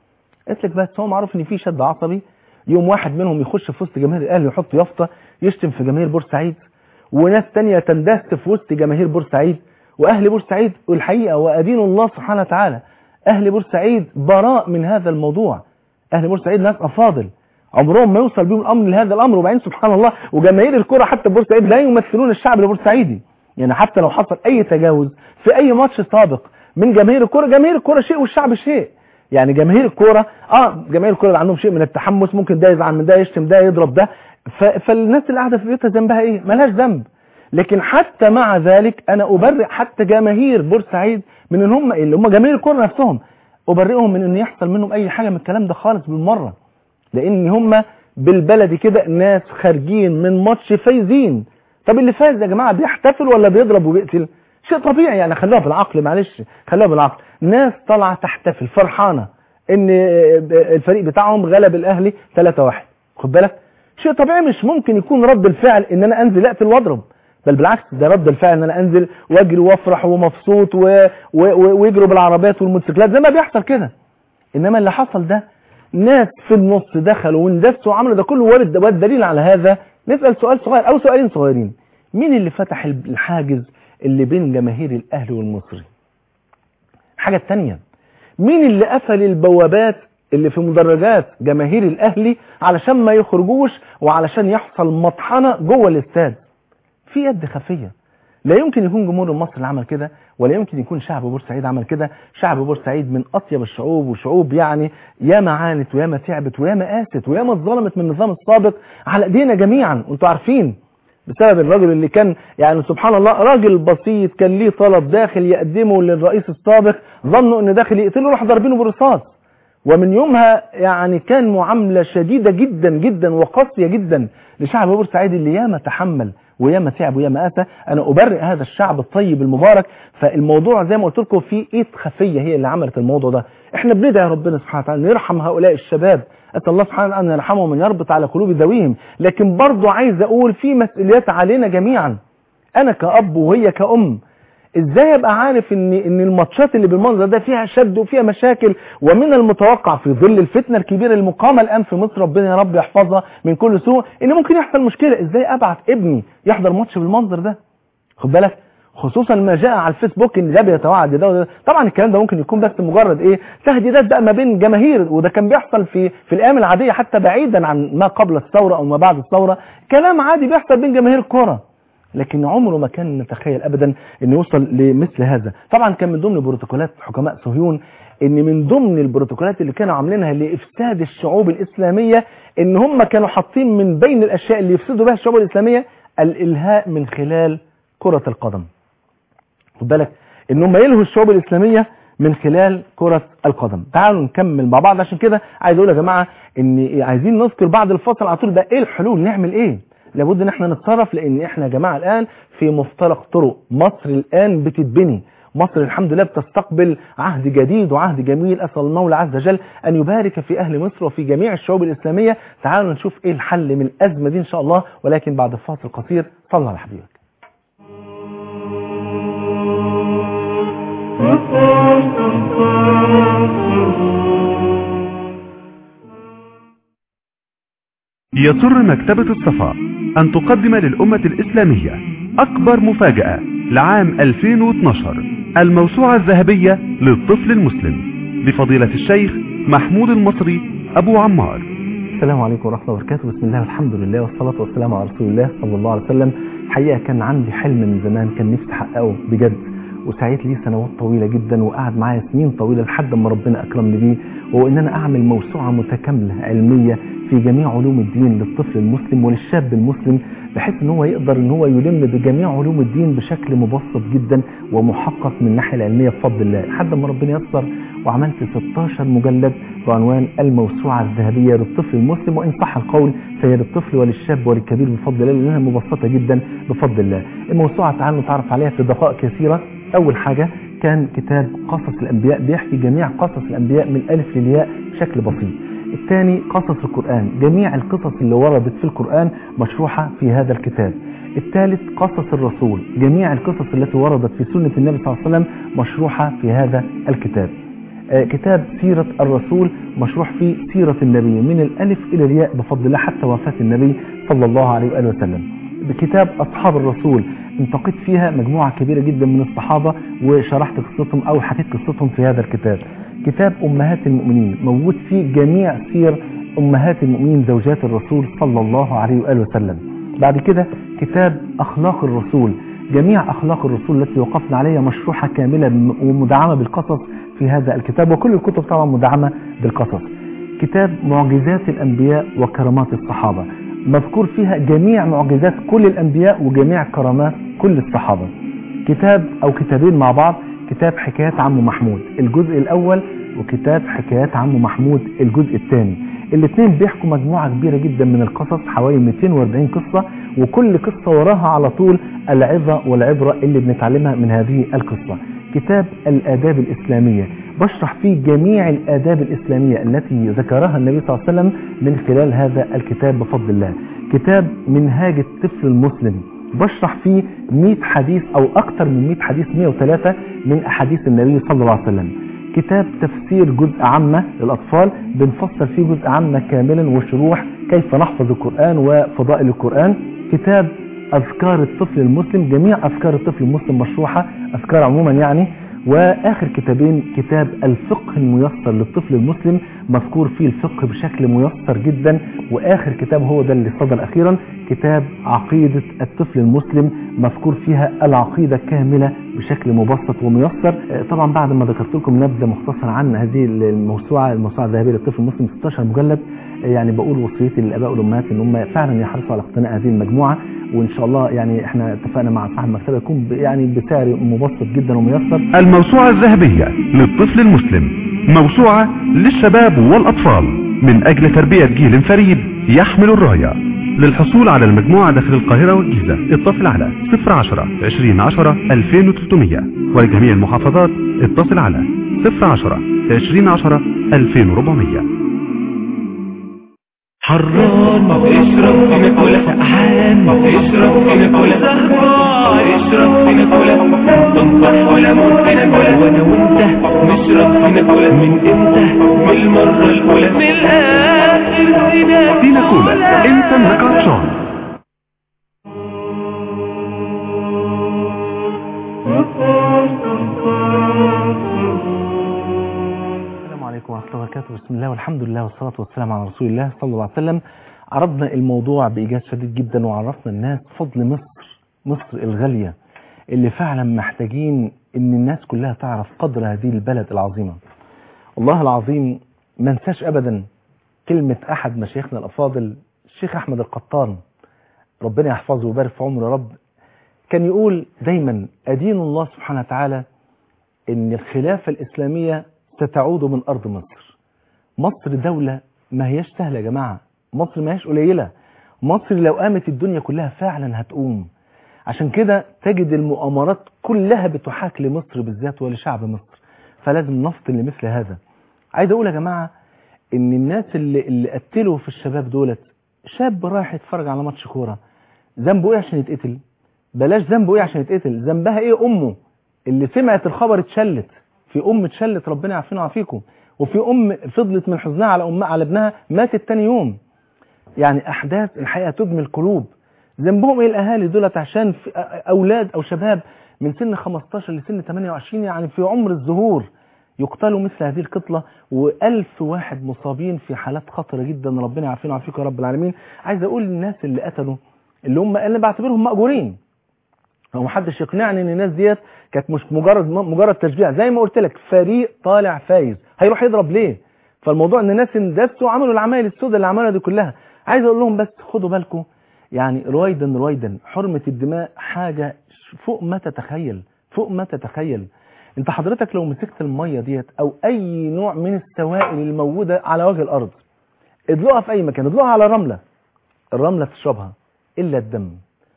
قلت لك بس هو معروف ان في شد عصبي يوم واحد منهم يخش في وسط جماهير الاهلي ويحط يافطه يشتم في جماهير بورسعيد وناس تانية تندس في وسط جماهير بورسعيد واهل بورسعيد والحقيقه وادين الله سبحانه وتعالى اهل بورسعيد براء من هذا الموضوع اهل بورسعيد ناس افاضل عمرهم ما يوصل بهم الامر لهذا الامر وبعدين سبحان الله وجماهير الكره حتى بورسعيد لا يمثلون الشعب البورسعيدي يعني حتى لو حصل اي تجاوز في اي ماتش سابق من جماهير الكره جماهير الكره شيء والشعب شيء يعني جماهير الكوره اه جماهير الكوره عندهم شيء من التحمس ممكن ده يزعل من ده يشتم ده يضرب ده فالناس اللي قاعده في بيوتها ذنبها ايه ملهاش ذنب لكن حتى مع ذلك انا ابرئ حتى جماهير بورسعيد من ان هم اللي هم جماهير الكوره نفسهم ابرئهم من ان يحصل منهم اي حاجه من الكلام ده خالص بالمره لان هم بالبلدي كده ناس خارجين من ماتش فايزين طب اللي فاز يا جماعه بيحتفل ولا بيضرب وبيقتل شيء طبيعي يعني خلوها بالعقل معلش خلوها بالعقل ناس طالعه تحتفل فرحانه ان الفريق بتاعهم غلب الاهلي 3-1 خد بالك شيء طبيعي مش ممكن يكون رد الفعل ان انا انزل اقتل واضرب بل بالعكس ده رد الفعل ان انا انزل واجري وافرح ومبسوط و... و... ويجروا بالعربيات والموتوسيكلات زي ما بيحصل كده انما اللي حصل ده ناس في النص دخلوا واندسوا وعملوا ده كله وارد والدليل على هذا نسال سؤال صغير او سؤالين صغيرين مين اللي فتح الحاجز اللي بين جماهير الاهلي والمصري الحاجه الثانيه مين اللي قفل البوابات اللي في مدرجات جماهير الاهلي علشان ما يخرجوش وعلشان يحصل مطحنه جوه الاستاد في يد خفيه لا يمكن يكون جمهور مصر اللي عمل كده ولا يمكن يكون شعب بورسعيد عمل كده شعب بورسعيد من اطيب الشعوب وشعوب يعني ياما عانت وياما تعبت وياما قاست وياما اتظلمت من النظام السابق على ايدينا جميعا وانتوا عارفين بسبب الراجل اللي كان يعني سبحان الله راجل بسيط كان ليه طلب داخل يقدمه للرئيس السابق ظنوا ان داخل يقتله راح ضاربينه بالرصاص ومن يومها يعني كان معاملة شديدة جدا جدا وقاسية جدا لشعب بورسعيد اللي ياما تحمل وياما تعب وياما أتى أنا أبرئ هذا الشعب الطيب المبارك فالموضوع زي ما قلت لكم في إيد خفية هي اللي عملت الموضوع ده احنا بندعي ربنا سبحانه وتعالى يرحم هؤلاء الشباب أتى الله سبحانه وتعالى أن يرحمهم من يربط على قلوب ذويهم لكن برضه عايز أقول في مسؤوليات علينا جميعا أنا كأب وهي كأم ازاي ابقى عارف ان ان الماتشات اللي بالمنظر ده فيها شد وفيها مشاكل ومن المتوقع في ظل الفتنه الكبيره المقامه الان في مصر ربنا يا رب يحفظها من كل سوء ان ممكن يحصل مشكله ازاي ابعت ابني يحضر ماتش بالمنظر ده خد بالك خصوصا ما جاء على الفيسبوك ان ده بيتوعد ده وده طبعا الكلام ده ممكن يكون بس مجرد ايه تهديدات بقى ما بين جماهير وده كان بيحصل في في الايام العاديه حتى بعيدا عن ما قبل الثوره او ما بعد الثوره كلام عادي بيحصل بين جماهير الكوره لكن عمره ما كان نتخيل ابدا انه يوصل لمثل هذا طبعا كان من ضمن بروتوكولات حكماء صهيون ان من ضمن البروتوكولات اللي كانوا عاملينها لافساد الشعوب الاسلاميه ان هم كانوا حاطين من بين الاشياء اللي يفسدوا بها الشعوب الاسلاميه الالهاء من خلال كره القدم خد بالك ان هم يلهوا الشعوب الاسلاميه من خلال كرة القدم تعالوا نكمل مع بعض عشان كده عايز اقول يا جماعة ان عايزين نذكر بعد الفصل على طول ده ايه الحلول نعمل ايه لابد ان احنا نتصرف لان احنا يا جماعة الان في مفترق طرق مصر الان بتتبني مصر الحمد لله بتستقبل عهد جديد وعهد جميل اسال المولى عز وجل ان يبارك في اهل مصر وفي جميع الشعوب الاسلاميه تعالوا نشوف ايه الحل من الازمه دي ان شاء الله ولكن بعد فاصل قصير صلى على حبيبك يسر مكتبة الصفا أن تقدم للأمة الإسلامية أكبر مفاجأة لعام 2012 الموسوعة الذهبية للطفل المسلم لفضيلة الشيخ محمود المصري أبو عمار السلام عليكم ورحمة الله وبركاته بسم الله والحمد لله والصلاة والسلام على رسول الله صلى الله عليه وسلم حقيقة كان عندي حلم من زمان كان نفسي أحققه بجد وسعيت لي سنوات طويلة جدا وقعد معايا سنين طويلة لحد ما ربنا أكرمني بيه وهو إن أنا أعمل موسوعة متكاملة علمية في جميع علوم الدين للطفل المسلم وللشاب المسلم بحيث ان هو يقدر ان هو يلم بجميع علوم الدين بشكل مبسط جدا ومحقق من الناحيه العلميه بفضل الله لحد ما ربنا يسر وعملت 16 مجلد بعنوان الموسوعه الذهبيه للطفل المسلم وان صح القول فهي للطفل وللشاب وللكبير بفضل الله لانها مبسطه جدا بفضل الله. الموسوعه تعالوا نتعرف عليها في دقائق كثيره اول حاجه كان كتاب قصص الانبياء بيحكي جميع قصص الانبياء من الالف للياء بشكل بسيط. الثاني قصص القرآن جميع القصص اللي وردت في القرآن مشروحة في هذا الكتاب الثالث قصص الرسول جميع القصص التي وردت في سنة النبي صلى الله عليه وسلم مشروحة في هذا الكتاب آه كتاب سيرة الرسول مشروح فيه سيرة النبي من الألف إلى الياء بفضل الله حتى وفاة النبي صلى الله عليه وآله وسلم بكتاب أصحاب الرسول انتقيت فيها مجموعة كبيرة جدا من الصحابة وشرحت قصتهم أو حكيت قصتهم في هذا الكتاب كتاب أمهات المؤمنين موجود فيه جميع سير أمهات المؤمنين زوجات الرسول صلى الله عليه وآله وسلم بعد كده كتاب أخلاق الرسول جميع أخلاق الرسول التي وقفنا عليها مشروحة كاملة ومدعمة بالقصص في هذا الكتاب وكل الكتب طبعا مدعمة بالقصص كتاب معجزات الأنبياء وكرامات الصحابة مذكور فيها جميع معجزات كل الأنبياء وجميع كرامات كل الصحابة كتاب أو كتابين مع بعض كتاب حكايات عم محمود الجزء الأول وكتاب حكايات عم محمود الجزء الثاني الاثنين بيحكوا مجموعة كبيرة جدا من القصص حوالي 240 قصة وكل قصة وراها على طول العظة والعبرة اللي بنتعلمها من هذه القصة كتاب الآداب الإسلامية بشرح فيه جميع الآداب الإسلامية التي ذكرها النبي صلى الله عليه وسلم من خلال هذا الكتاب بفضل الله كتاب منهاج الطفل المسلم بشرح فيه 100 حديث او اكثر من 100 حديث 103 من احاديث النبي صلى الله عليه وسلم كتاب تفسير جزء عامة للأطفال بنفسر فيه جزء عامة كاملا وشروح كيف نحفظ القرآن وفضائل القرآن كتاب أذكار الطفل المسلم جميع أذكار الطفل المسلم مشروحة أذكار عموما يعني واخر كتابين كتاب الفقه الميسر للطفل المسلم مذكور فيه الفقه بشكل ميسر جدا واخر كتاب هو ده اللي صدر اخيرا كتاب عقيدة الطفل المسلم مذكور فيها العقيدة كاملة بشكل مبسط وميسر آه، طبعا بعد ما ذكرت لكم نبذة مختصرة عن هذه الموسوعة الموسوعة الذهبية للطفل المسلم 16 مجلد آه، يعني بقول وصيتي للاباء والامهات ان هم فعلا يحرصوا على اقتناء هذه المجموعة وان شاء الله يعني احنا اتفقنا مع صاحب المكتبة يكون ب- يعني بسعر مبسط جدا وميسر الموسوعة الذهبية للطفل المسلم موسوعة للشباب والأطفال من أجل تربية جيل فريد يحمل الراية للحصول على المجموعة داخل القاهرة والجيزة اتصل على 010 2010 2300 ولجميع المحافظات اتصل على 010 2010 2400 حران اشرب في مكولة سقعان اشرب في مكولة سهران اشرب في مكولة تنصح ولا موت في مكولة وانا وانت نشرب في مكولة من امتى من المرة الاولى من الاخر فينا فينا كولا انت انك عطشان السلام عليكم ورحمة الله وبركاته بسم الله والحمد لله والصلاة والسلام على رسول الله صلى الله عليه وسلم عرضنا الموضوع بإيجاز شديد جدا وعرفنا الناس فضل مصر مصر الغالية اللي فعلا محتاجين ان الناس كلها تعرف قدر هذه البلد العظيمة والله العظيم ما انساش ابدا كلمة احد مشايخنا الافاضل الشيخ احمد القطان ربنا يحفظه ويبارك في عمره يا رب كان يقول دايما ادين الله سبحانه وتعالى ان الخلافة الاسلامية ستعود من ارض مصر مصر دولة ما هياش سهلة يا جماعة مصر ما هياش قليلة مصر لو قامت الدنيا كلها فعلا هتقوم عشان كده تجد المؤامرات كلها بتحاك لمصر بالذات ولشعب مصر فلازم نفطن لمثل هذا عايز اقول يا جماعة ان الناس اللي, اللي قتلوا في الشباب دولت شاب رايح يتفرج على ماتش كورة ذنبه ايه عشان يتقتل بلاش ذنبه ايه عشان يتقتل ذنبها ايه امه اللي سمعت الخبر اتشلت في ام اتشلت ربنا يعافينا ويعافيكم وفي ام فضلت من حزنها على امها على ابنها ماتت تاني يوم يعني احداث الحقيقه تدمي القلوب ذنبهم ايه الاهالي دولت عشان في اولاد او شباب من سن 15 لسن 28 يعني في عمر الظهور يقتلوا مثل هذه القتلة وألف واحد مصابين في حالات خطرة جدا ربنا يعافينا ويعافيكم يا رب العالمين عايز أقول للناس اللي قتلوا اللي هم أنا بعتبرهم مأجورين هو محدش يقنعني ان الناس ديت كانت مش مجرد مجرد تشجيع زي ما قلت لك فريق طالع فايز هيروح يضرب ليه فالموضوع ان الناس اندسوا عملوا العمايل السوداء اللي عملها دي كلها عايز اقول لهم بس خدوا بالكم يعني رويدا رويدا حرمة الدماء حاجة فوق ما تتخيل فوق ما تتخيل انت حضرتك لو مسكت المية ديت او اي نوع من السوائل الموجودة على وجه الارض ادلقها في اي مكان ادلقها على رملة الرملة تشربها الا الدم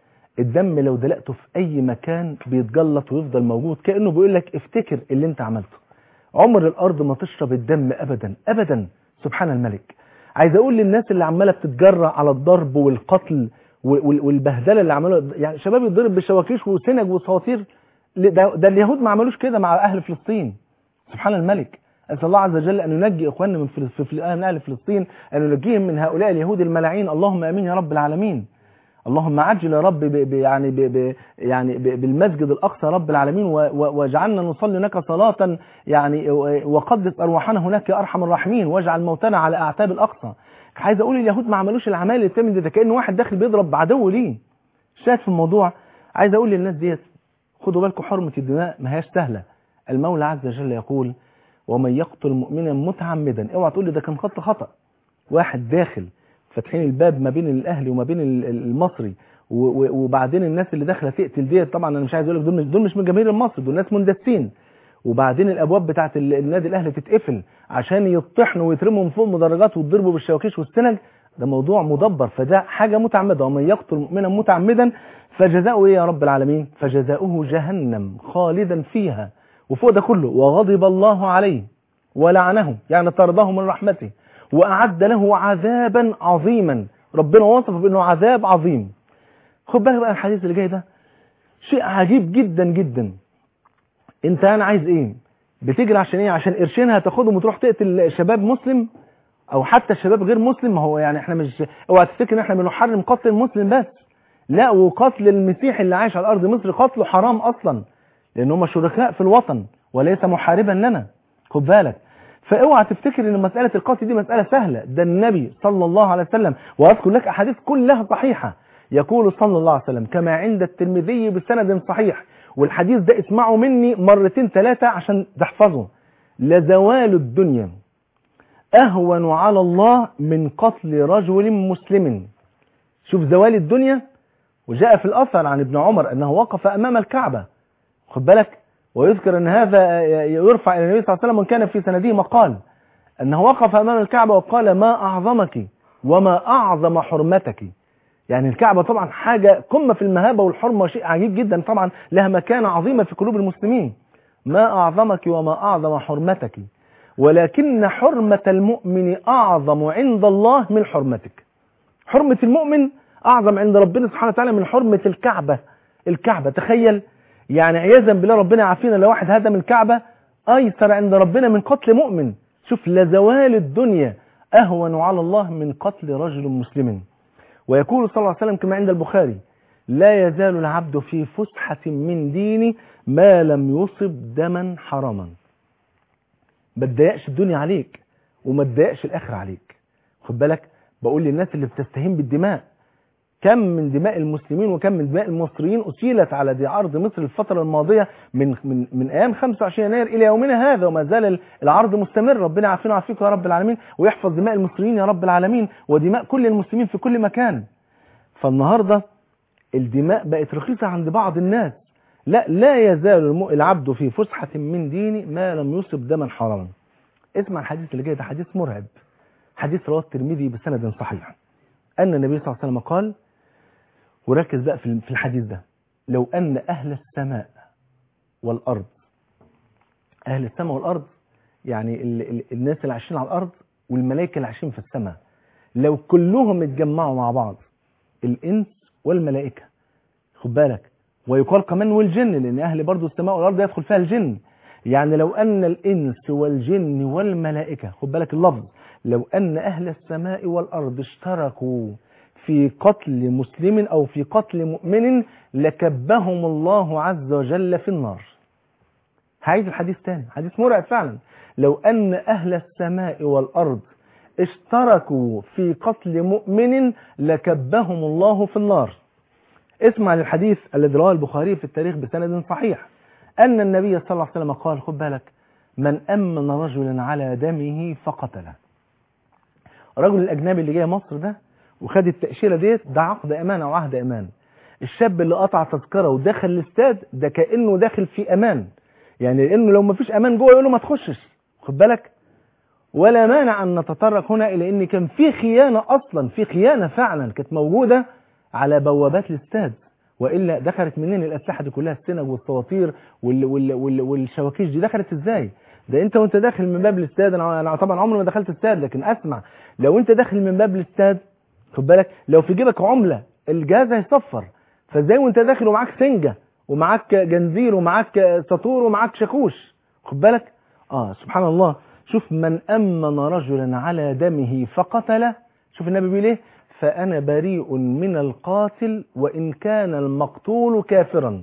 الدم لو دلقته في اي مكان بيتجلط ويفضل موجود كأنه بيقول لك افتكر اللي انت عملته عمر الارض ما تشرب الدم ابدا ابدا سبحان الملك عايز اقول للناس اللي عماله بتتجرأ على الضرب والقتل وال- والبهدله اللي عملوها يعني شباب يتضرب بشواكيش وسنج وصواتير ده, ده اليهود ما عملوش كده مع اهل فلسطين سبحان الملك اسال الله عز وجل ان ينجي اخواننا من فلس- في في- من اهل فلسطين ان ينجيهم من هؤلاء اليهود الملاعين اللهم امين يا رب العالمين اللهم عجل يا رب ب ب يعني ب ب يعني ب بالمسجد الاقصى رب العالمين و- و- واجعلنا نصلي هناك صلاه يعني و- وقدس ارواحنا هناك يا ارحم الراحمين واجعل موتنا على اعتاب الاقصى عايز اقول اليهود ما عملوش العمال اللي بتعمل دي ده كان واحد داخل بيضرب بعدو ليه شاهد في الموضوع عايز اقول للناس ديت خدوا بالكم حرمه الدماء ما هياش سهله المولى عز وجل يقول ومن يقتل مؤمنا متعمدا اوعى تقول لي ده كان خط خطأ واحد داخل فاتحين الباب ما بين الاهلي وما بين ال- ال- المصري و- و- وبعدين الناس اللي داخله تقتل ديت طبعا انا مش عايز اقول لك دول مش دول مش من جماهير المصري دول ناس مندسين وبعدين الابواب بتاعه ال- النادي الاهلي تتقفل عشان يطحنوا ويترموا من فوق مدرجات ويتضربوا بالشواكيش والسنج ده موضوع مدبر فده حاجه متعمده ومن يقتل مؤمنا متعمدا فجزاؤه ايه يا رب العالمين فجزاؤه جهنم خالدا فيها وفوق ده كله وغضب الله عليه ولعنه يعني طرده من رحمته وأعد له عذابا عظيما ربنا وصفه بأنه عذاب عظيم خد بالك بقى الحديث اللي جاي ده شيء عجيب جدا جدا انت انا عايز ايه بتجري عشان ايه عشان قرشين هتاخدهم وتروح تقتل شباب مسلم او حتى الشباب غير مسلم ما هو يعني احنا مش اوعى تفتكر ان احنا بنحرم قتل المسلم بس لا وقتل المسيح اللي عايش على ارض مصر قتله حرام اصلا لان هم شركاء في الوطن وليس محاربا لنا خد بالك فاوعى تفتكر ان مسألة القتل دي مسألة سهلة ده النبي صلى الله عليه وسلم واذكر لك احاديث كلها صحيحة يقول صلى الله عليه وسلم كما عند الترمذي بسند صحيح والحديث ده اسمعوا مني مرتين ثلاثة عشان تحفظه لزوال الدنيا أهون على الله من قتل رجل مسلم شوف زوال الدنيا وجاء في الأثر عن ابن عمر أنه وقف أمام الكعبة خد بالك ويذكر أن هذا يرفع إلى النبي صلى الله عليه وسلم من كان في سنده مقال أنه وقف أمام الكعبة وقال ما أعظمك وما أعظم حرمتك يعني الكعبة طبعا حاجة قمة في المهابة والحرمة شيء عجيب جدا طبعا لها مكانة عظيمة في قلوب المسلمين ما أعظمك وما أعظم حرمتك ولكن حرمة المؤمن أعظم عند الله من حرمتك حرمة المؤمن أعظم عند ربنا سبحانه وتعالى من حرمة الكعبة الكعبة تخيل يعني عياذا بالله ربنا يعافينا لو واحد هدم الكعبة أيسر عند ربنا من قتل مؤمن شوف لزوال الدنيا أهون على الله من قتل رجل مسلم ويقول صلى الله عليه وسلم كما عند البخاري لا يزال العبد في فسحة من ديني ما لم يصب دما حراما ما تضايقش الدنيا عليك وما تضايقش الآخر عليك خد بالك بقول للناس اللي بتستهين بالدماء كم من دماء المسلمين وكم من دماء المصريين أسيلت على دي عرض مصر الفترة الماضية من من من أيام 25 يناير إلى يومنا هذا وما زال العرض مستمر ربنا يعافينا ويعافيكم يا رب العالمين ويحفظ دماء المصريين يا رب العالمين ودماء كل المسلمين في كل مكان فالنهاردة الدماء بقت رخيصة عند بعض الناس لا لا يزال العبد في فسحة من ديني ما لم يصب دما حراما اسمع الحديث اللي جاي ده حديث مرعب حديث رواه الترمذي بسند صحيح أن النبي صلى الله عليه وسلم قال وركز بقى في في الحديث ده لو أن أهل السماء والأرض أهل السماء والأرض يعني ال ال الناس اللي عايشين على الأرض والملائكة اللي عايشين في السماء لو كلهم اتجمعوا مع بعض الإنس والملائكة خد بالك ويقال كمان والجن لأن أهل برضو السماء والأرض يدخل فيها الجن يعني لو أن الإنس والجن والملائكة خد بالك اللفظ لو أن أهل السماء والأرض اشتركوا في قتل مسلم أو في قتل مؤمن لكبهم الله عز وجل في النار هعيد الحديث تاني حديث مرعب فعلا لو أن أهل السماء والأرض اشتركوا في قتل مؤمن لكبهم الله في النار اسمع للحديث الذي رواه البخاري في التاريخ بسند صحيح أن النبي صلى الله عليه وسلم قال خد بالك من أمن رجلا على دمه فقتله الرجل الأجنبي اللي جاي مصر ده وخد التأشيرة ديت ده عقد أمان أو عهد أمان الشاب اللي قطع تذكرة ودخل الاستاد ده كأنه داخل في أمان يعني لأنه لو ما فيش أمان جوه يقول له ما تخشش خد بالك ولا مانع أن نتطرق هنا إلى أن كان في خيانة أصلا في خيانة فعلا كانت موجودة على بوابات الاستاد وإلا دخلت منين الأسلحة دي كلها السنج والصواتير وال وال وال والشواكيش دي دخلت إزاي ده انت وانت داخل من باب الاستاد انا انا طبعا عمري ما دخلت استاد لكن اسمع لو انت داخل من باب الاستاد خد بالك لو في جيبك عملة الجهاز هيصفر فازاي وانت داخل ومعاك سنجة ومعاك جنزير ومعاك سطور ومعاك شاكوش خد بالك اه سبحان الله شوف من أمن رجلا على دمه فقتله شوف النبي بيقول ايه فأنا بريء من القاتل وإن كان المقتول كافرا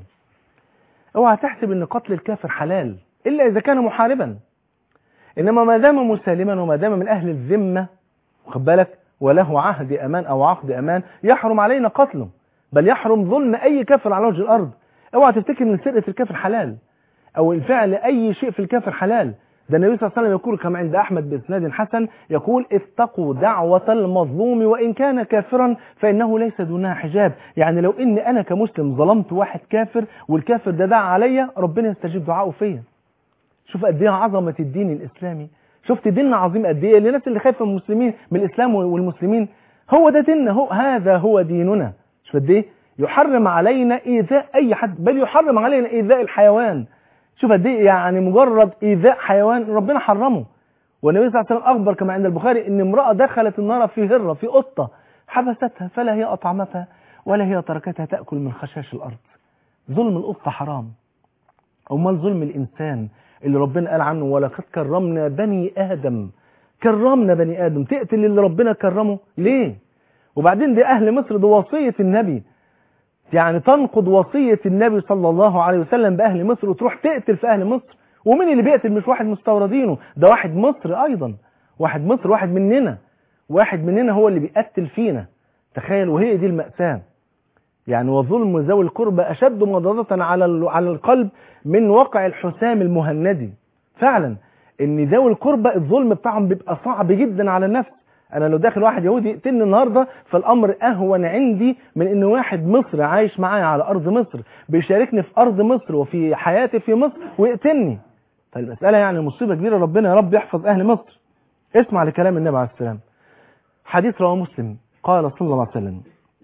اوعى تحسب ان قتل الكافر حلال إلا إذا كان محاربا إنما ما دام مسالما وما دام من أهل الذمة خد بالك وله عهد أمان أو عقد أمان يحرم علينا قتله بل يحرم ظلم أي كافر على وجه الأرض اوعى تفتكر ان سرقة الكافر حلال أو الفعل أي شيء في الكافر حلال ده النبي صلى الله عليه وسلم يقول كما عند أحمد بإسناد حسن يقول اتقوا دعوة المظلوم وإن كان كافرا فإنه ليس دونها حجاب يعني لو إن أنا كمسلم ظلمت واحد كافر والكافر ده دعا عليا ربنا يستجيب دعائه فيا شوف قد ايه عظمة الدين الإسلامي شفت ديننا عظيم قد ايه الناس اللي خايفه من المسلمين من الإسلام والمسلمين هو ده ديننا هو هذا هو ديننا شوف قد ايه يحرم علينا إيذاء أي حد بل يحرم علينا إيذاء الحيوان شوف قد ايه يعني مجرد إيذاء حيوان ربنا حرمه والنبي صلى الله عليه وسلم أخبر كما عند البخاري إن امرأة دخلت النار في هرة في قطة حبستها فلا هي أطعمتها ولا هي تركتها تأكل من خشاش الأرض ظلم القطة حرام أمال ظلم الإنسان اللي ربنا قال عنه ولقد كرمنا بني آدم كرمنا بني آدم تقتل اللي ربنا كرمه ليه وبعدين دي أهل مصر دي وصية النبي يعني تنقض وصية النبي صلى الله عليه وسلم بأهل مصر وتروح تقتل في أهل مصر ومين اللي بيقتل مش واحد مستوردينه ده واحد مصري ايضا واحد مصر واحد مننا واحد مننا هو اللي بيقتل فينا تخيل وهي دي المأساة يعني وظلم ذوي القربى أشد مضادة على ال- على القلب من وقع الحسام المهندي فعلا ان ذوي القربى الظلم بتاعهم بيبقى صعب جدا على النفس انا لو داخل واحد يهودي يقتلني النهارده فالامر اهون عندي من ان واحد مصري عايش معايا على ارض مصر بيشاركني في ارض مصر وفي حياتي في مصر ويقتلني فالمساله يعني مصيبه كبيره ربنا يا رب يحفظ اهل مصر اسمع لكلام النبي عليه السلام حديث رواه مسلم قال صلى الله عليه وسلم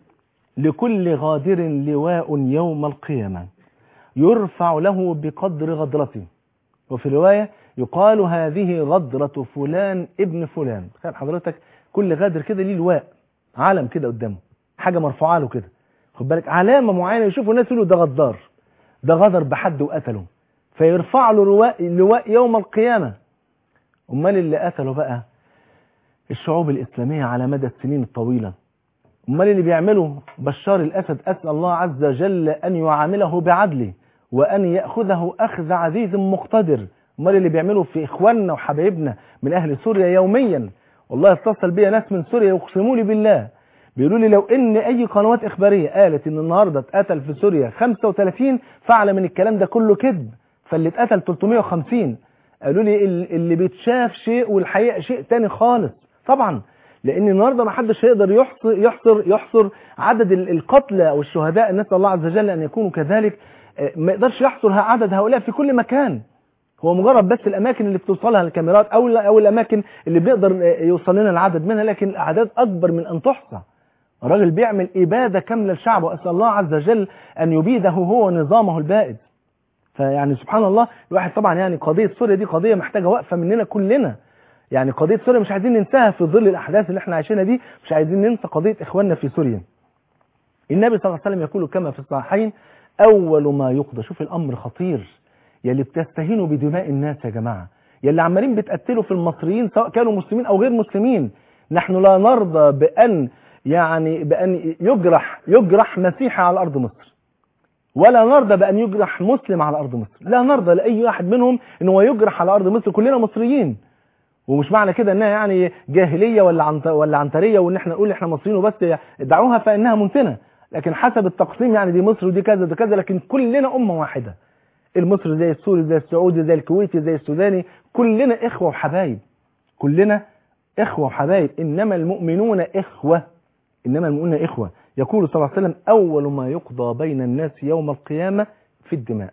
لكل غادر لواء يوم القيامة يرفع له بقدر غدرته وفي رواية يقال هذه غدرة فلان ابن فلان تخيل حضرتك كل غادر كده ليه لواء علم كده قدامه حاجة مرفوعة له كده خد بالك علامة معينة يشوفوا الناس يقولوا ده غدار ده غدر بحد وقتله فيرفع له رواء لواء يوم القيامة امال اللي قتله بقى الشعوب الإسلامية على مدى السنين الطويلة امال اللي بيعمله بشار الأسد أسأل الله عز وجل أن يعامله بعدله وأن يأخذه أخذ عزيز مقتدر امال اللي بيعمله في إخواننا وحبايبنا من أهل سوريا يوميا والله اتصل بيا ناس من سوريا يقسموا لي بالله بيقولوا لي لو ان اي قنوات اخباريه قالت ان النهارده اتقتل في سوريا 35 فاعلم ان الكلام ده كله كذب فاللي اتقتل 350 قالوا لي ال- اللي بيتشاف شيء والحقيقه شيء تاني خالص طبعا لان النهارده ما حدش هيقدر يحصر يحصر يحصر عدد ال- القتلى او الشهداء نسال الله عز وجل ان يكونوا كذلك آه، ما يقدرش يحصر عدد هؤلاء في كل مكان هو مجرد بس الاماكن اللي بتوصلها الكاميرات او او الاماكن اللي بيقدر آه، يوصل لنا العدد منها لكن الاعداد اكبر من ان تحصى الراجل بيعمل اباده كامله لشعبه اسال الله عز وجل ان يبيده هو نظامه البائد فيعني سبحان الله الواحد طبعا يعني قضيه سوريا دي قضيه محتاجه وقفه مننا كلنا يعني قضيه سوريا مش عايزين ننساها في ظل الاحداث اللي احنا عايشينها دي مش عايزين ننسى قضيه اخواننا في سوريا النبي صلى الله عليه وسلم يقول كما في الصحيحين اول ما يقضى شوف الامر خطير يلي بتستهينوا بدماء الناس يا جماعه يلي عمالين بتقتلوا في المصريين سواء كانوا مسلمين او غير مسلمين نحن لا نرضى بان يعني بان يجرح يجرح مسيحي على ارض مصر ولا نرضى بان يجرح مسلم على ارض مصر لا نرضى لاي واحد منهم ان هو يجرح على ارض مصر كلنا مصريين ومش معنى كده انها يعني جاهليه ولا عنت ولا عنتريه وان احنا نقول احنا مصريين وبس دعوها فانها منتنه لكن حسب التقسيم يعني دي مصر ودي كذا ودي كذا لكن كلنا امه واحده المصري زي السوري زي السعودي زي الكويتي زي السوداني كلنا اخوه وحبايب كلنا اخوه وحبايب انما المؤمنون اخوه انما المؤمنون اخوه يقول صلى الله عليه وسلم اول ما يقضى بين الناس يوم القيامه في الدماء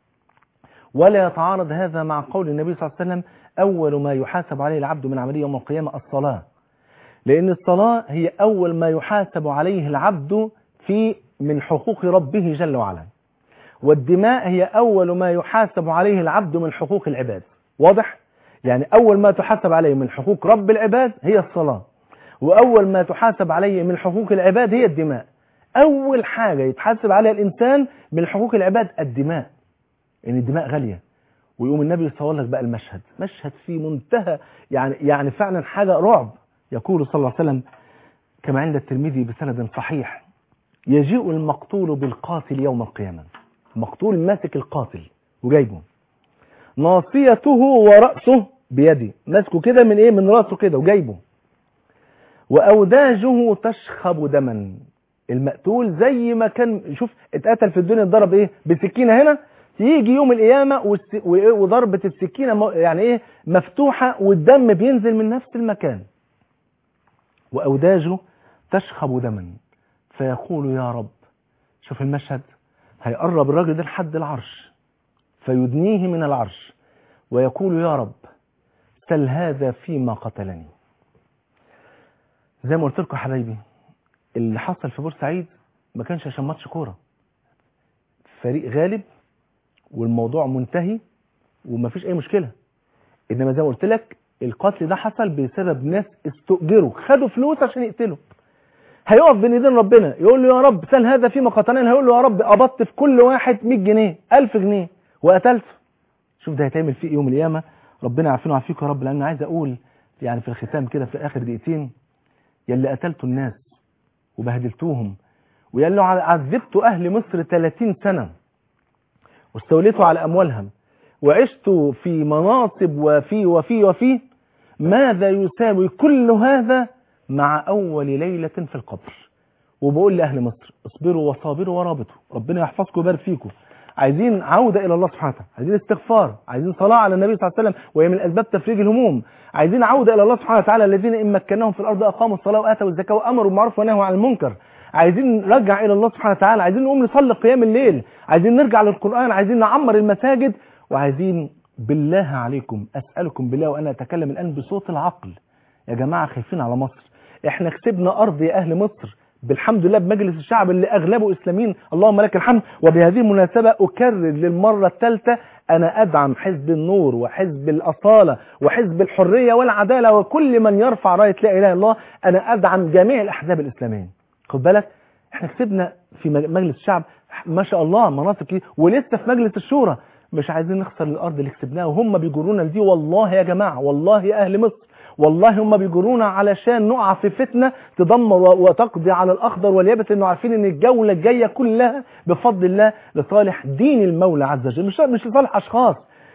ولا يتعارض هذا مع قول النبي صلى الله عليه وسلم أول ما يحاسب عليه العبد من عمله يوم القيامة الصلاة لأن الصلاة هي أول ما يحاسب عليه العبد في من حقوق ربه جل وعلا والدماء هي أول ما يحاسب عليه العبد من حقوق العباد واضح؟ يعني أول ما تحاسب عليه من حقوق رب العباد هي الصلاة وأول ما تحاسب عليه من حقوق العباد هي الدماء أول حاجة يتحاسب عليها الإنسان من حقوق العباد الدماء ان الدماء غاليه ويقوم النبي يصور لك بقى المشهد مشهد في منتهى يعني يعني فعلا حاجه رعب يقول صلى الله عليه وسلم كما عند الترمذي بسند صحيح يجيء المقتول بالقاتل يوم القيامه مقتول ماسك القاتل وجايبه ناصيته وراسه بيدي ماسكه كده من ايه من راسه كده وجايبه واوداجه تشخب دما المقتول زي ما كان شوف اتقتل في الدنيا اتضرب ايه بسكينه هنا يجي يوم القيامة والس- و- وضربة السكينة م- يعني ايه مفتوحة والدم بينزل من نفس المكان وأوداجه تشخب دما فيقول يا رب شوف المشهد هيقرب الراجل ده لحد العرش فيدنيه من العرش ويقول يا رب سل هذا فيما قتلني زي ما قلت لكم يا حبايبي اللي حصل في بورسعيد ما كانش عشان ماتش كوره فريق غالب والموضوع منتهي ومفيش اي مشكله انما زي ما قلت لك القتل ده حصل بسبب ناس استؤجروا خدوا فلوس عشان يقتلوا هيقف بين ايدين ربنا يقول له يا رب سال هذا فيما قتلنا هيقول له يا رب قبضت في كل واحد 100 جنيه 1000 جنيه وقتلت شوف ده هيتعمل فيه إيه يوم القيامه ربنا يعافينا ويعافيكم يا رب لان عايز اقول يعني في الختام كده في اخر دقيقتين يلي قتلتوا الناس وبهدلتوهم ويلي عذبتوا اهل مصر 30 سنه واستوليتوا على اموالهم وعشت في مناصب وفي وفي وفي ماذا يساوي كل هذا مع أول ليلة في القبر وبقول لأهل مصر اصبروا وصابروا ورابطوا ربنا يحفظكم ويبارك فيكم عايزين عودة إلى الله سبحانه وتعالى عايزين استغفار عايزين صلاة على النبي صلى الله عليه وسلم وهي من أسباب تفريج الهموم عايزين عودة إلى الله سبحانه وتعالى الذين إن مكناهم في الأرض أقاموا الصلاة وآتوا الزكاة وأمروا بالمعروف ونهوا عن المنكر عايزين نرجع إلى الله سبحانه وتعالى عايزين نقوم نصلي قيام الليل عايزين نرجع للقرآن عايزين نعمر المساجد وعايزين بالله عليكم أسألكم بالله وأنا أتكلم الآن بصوت العقل يا جماعة خايفين على مصر احنا كسبنا أرض يا أهل مصر بالحمد لله بمجلس الشعب اللي أغلبه إسلاميين اللهم لك الحمد وبهذه المناسبة أكرر للمرة الثالثة أنا أدعم حزب النور وحزب الأصالة وحزب الحرية والعدالة وكل من يرفع راية لا إله إلا الله أنا أدعم جميع الأحزاب الإسلامية خد بالك احنا كسبنا في مجلس الشعب ما شاء الله مناطق كتير ولسه في مجلس الشورى مش عايزين نخسر الأرض اللي كسبناها وهم بيجرونا لدي والله يا جماعة والله يا أهل مصر والله هم بيجرونا علشان نقع في فتنة تدمر وتقضي على الأخضر واليابس لأنه عارفين ان الجولة الجاية كلها بفضل الله لصالح دين المولى عز وجل مش مش لصالح أشخاص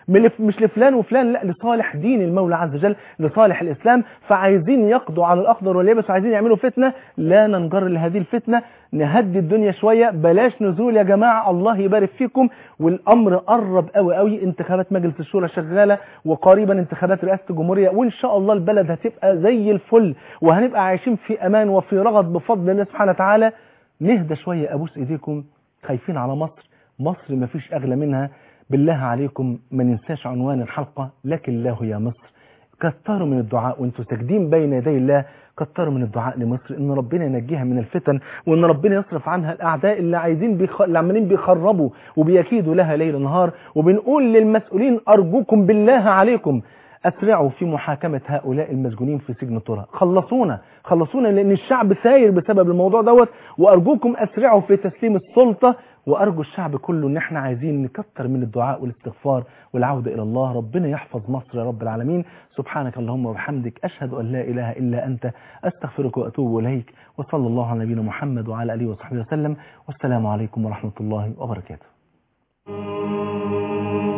مش لفلان وفلان لا لصالح دين المولى عز وجل لصالح الإسلام فعايزين يقضوا على الأخضر واليابس وعايزين يعملوا فتنة لا ننجر لهذه الفتنة نهدي الدنيا شوية بلاش نزول يا جماعة الله يبارك فيكم والأمر قرب قوي قوي انتخابات مجلس الشورى شغالة وقريبا انتخابات رئاسة الجمهورية وإن شاء الله البلد هتبقى زي الفل وهنبقى عايشين في أمان وفي رغد بفضل الله سبحانه وتعالى نهدى شوية أبوس إيديكم خايفين على مصر مصر ما فيش أغلى منها بالله عليكم ما ننساش عنوان الحلقة لك الله يا مصر كتروا من الدعاء وانتوا ساجدين بين يدي الله كتروا من الدعاء لمصر ان ربنا ينجيها من الفتن وان ربنا يصرف عنها الاعداء اللي عايزين بيخ... اللي عمالين بيخربوا وبيكيدوا لها ليل نهار وبنقول للمسؤولين ارجوكم بالله عليكم اسرعوا في محاكمة هؤلاء المسجونين في سجن طرى خلصونا خلصونا لان الشعب ساير بسبب الموضوع دوت وارجوكم اسرعوا في تسليم السلطة وارجو الشعب كله ان احنا عايزين نكتر من الدعاء والاستغفار والعودة الى الله ربنا يحفظ مصر يا رب العالمين سبحانك اللهم وبحمدك اشهد ان لا اله الا انت استغفرك واتوب اليك وصلى الله على نبينا محمد وعلى اله وصحبه وسلم والسلام عليكم ورحمة الله وبركاته